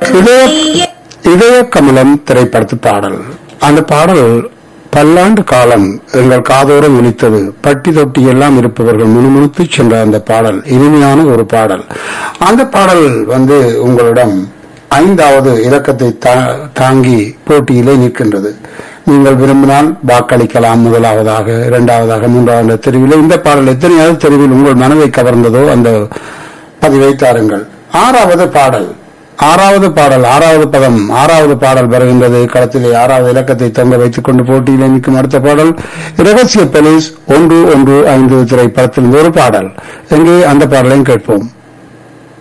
இதய இதய கமலம் திரைப்படத்து பாடல் அந்த பாடல் பல்லாண்டு காலம் எங்கள் காதோரம் ஒலித்தது பட்டி தொட்டி எல்லாம் இருப்பவர்கள் முணுமுணுத்து சென்ற அந்த பாடல் இனிமையான ஒரு பாடல் அந்த பாடல் வந்து உங்களிடம் ஐந்தாவது இலக்கத்தை தா- தாங்கி போட்டியிலே நிற்கின்றது நீங்கள் விரும்பினால் வாக்களிக்கலாம் முதலாவதாக இரண்டாவதாக மூன்றாவது தெருவில் இந்த பாடல் எத்தனையாவது தெருவில் உங்கள் மனதை கவர்ந்ததோ அந்த பதிவை தாருங்கள் ஆறாவது பாடல் ஆறாவது பாடல் ஆறாவது பதம் ஆறாவது பாடல் வருகின்றது களத்திலே ஆறாவது இலக்கத்தை தொங்க வைத்துக் கொண்டு போட்டியிலே நிற்கும் அடுத்த பாடல் ரகசிய போலீஸ் ஒன்று ஒன்று ஐந்து திரைப்படத்தில் ஒரு பாடல் எங்கே அந்த பாடலையும் கேட்போம்